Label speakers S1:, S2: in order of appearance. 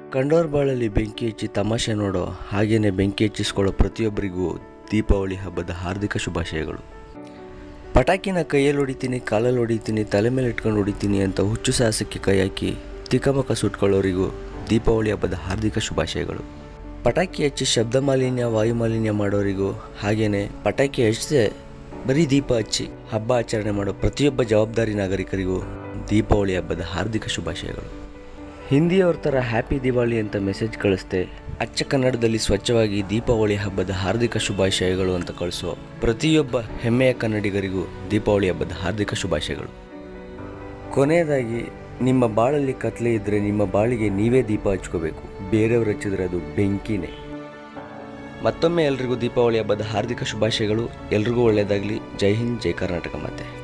S1: ಕಂಡೋರ್ ಬಾಳಲ್ಲಿ ಬೆಂಕಿ ಹಚ್ಚಿ ತಮಾಷೆ ನೋಡೋ ಹಾಗೇನೆ ಬೆಂಕಿ ಹೆಚ್ಚಿಸ್ಕೊಳ್ಳೋ ಪ್ರತಿಯೊಬ್ಬರಿಗೂ ದೀಪಾವಳಿ ಹಬ್ಬದ ಹಾರ್ದಿಕ ಶುಭಾಶಯಗಳು ಪಟಾಕಿನ ಕೈಯಲ್ಲಿ ಹೊಡಿತೀನಿ ಕಾಲಲ್ಲಿ ಹೊಡಿತೀನಿ ತಲೆ ಮೇಲೆ ಇಟ್ಕೊಂಡು ಹೊಡಿತೀನಿ ಅಂತ ಹುಚ್ಚು ಸಾಹಸಕ್ಕೆ ಕೈ ಹಾಕಿ ತಿಕ್ಕಮಕ ಸುಟ್ಕೊಳ್ಳೋರಿಗೂ ದೀಪಾವಳಿ ಹಬ್ಬದ ಹಾರ್ದಿಕ ಶುಭಾಶಯಗಳು ಪಟಾಕಿ ಹಚ್ಚಿ ಶಬ್ದ ಮಾಲಿನ್ಯ ವಾಯು ಮಾಲಿನ್ಯ ಮಾಡೋರಿಗೂ ಹಾಗೇನೆ ಪಟಾಕಿ ಹಚ್ಚದೆ ಬರೀ ದೀಪ ಹಚ್ಚಿ ಹಬ್ಬ ಆಚರಣೆ ಮಾಡೋ ಪ್ರತಿಯೊಬ್ಬ ಜವಾಬ್ದಾರಿ ನಾಗರಿಕರಿಗೂ ದೀಪಾವಳಿ ಹಬ್ಬದ ಹಾರ್ದಿಕ ಶುಭಾಶಯಗಳು ಹಿಂದಿಯವ್ರ ಥರ ಹ್ಯಾಪಿ ದಿವಾಳಿ ಅಂತ ಮೆಸೇಜ್ ಕಳಿಸ್ದೆ ಅಚ್ಚ ಕನ್ನಡದಲ್ಲಿ ಸ್ವಚ್ಛವಾಗಿ ದೀಪಾವಳಿ ಹಬ್ಬದ ಹಾರ್ದಿಕ ಶುಭಾಶಯಗಳು ಅಂತ ಕಳಿಸೋ ಪ್ರತಿಯೊಬ್ಬ ಹೆಮ್ಮೆಯ ಕನ್ನಡಿಗರಿಗೂ ದೀಪಾವಳಿ ಹಬ್ಬದ ಹಾರ್ದಿಕ ಶುಭಾಶಯಗಳು ಕೊನೆಯದಾಗಿ ನಿಮ್ಮ ಬಾಳಲ್ಲಿ ಕತ್ಲೆ ಇದ್ದರೆ ನಿಮ್ಮ ಬಾಳಿಗೆ ನೀವೇ ದೀಪ ಹಚ್ಕೋಬೇಕು ಬೇರೆಯವ್ರು ಹಚ್ಚಿದ್ರೆ ಅದು ಬೆಂಕಿನೇ ಮತ್ತೊಮ್ಮೆ ಎಲ್ರಿಗೂ ದೀಪಾವಳಿ ಹಬ್ಬದ ಹಾರ್ದಿಕ ಶುಭಾಶಯಗಳು ಎಲ್ರಿಗೂ ಒಳ್ಳೆಯದಾಗಲಿ ಜೈ ಹಿಂದ್ ಜೈ ಕರ್ನಾಟಕ ಮತ್ತೆ